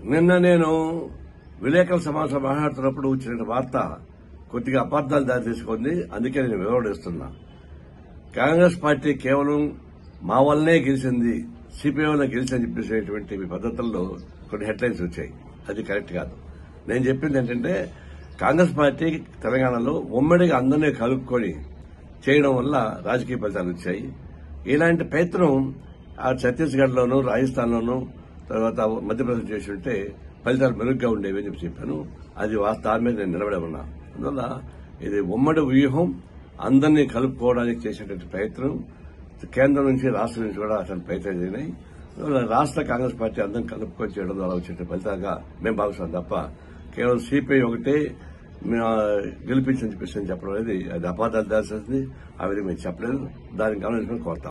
నిన్న నేను విలేకరుల సమావేశం మాట్లాడుతున్నప్పుడు వచ్చిన వార్త కొద్దిగా అబద్దాలు దారి తీసుకుంది అందుకే నేను వివరణిస్తున్నా కాంగ్రెస్ పార్టీ కేవలం మా వల్లనే గెలిచింది సిపిఐ వల్ల గెలిచిందని చెప్పేసేటువంటి పద్ధతుల్లో కొన్ని హెడ్లైన్స్ వచ్చాయి అది కరెక్ట్ కాదు నేను చెప్పింది ఏంటంటే కాంగ్రెస్ పార్టీ తెలంగాణలో ఉమ్మడిగా అందరినీ కలుపుకొని చేయడం వల్ల రాజకీయ ఫలితాలు వచ్చాయి ఇలాంటి ప్రయత్నం ఆ ఛత్తీస్గఢ్లోనూ రాజస్థాన్లోనూ తర్వాత మధ్యప్రదేశ్ చేసి ఉంటే ఫలితాలు మెరుగ్గా ఉండేవి అని చెప్పి చెప్పాను అది వాస్త దాని మీద నేను నిలబడి ఉన్నా అందువల్ల ఇది ఉమ్మడి వ్యూహం అందరినీ కలుపుకోవడానికి చేసేటువంటి ప్రయత్నం కేంద్రం నుంచి రాష్ట్రం నుంచి కూడా అతను ప్రయత్నం జరిగినాయి అందువల్ల రాష్ట్ర కాంగ్రెస్ పార్టీ అందరం కలుపుకొని చేయడం ద్వారా వచ్చే ఫలితంగా మేము భావిస్తాం తప్ప కేవలం సిపిఐ ఒకటే మేము గెలిపించని చెప్పేసి చెప్పడం అనేది అది అపార్థాలు దాల్సింది ఆ విధంగా మేము చెప్పలేదు దానికి గమనించమని కోరుతాం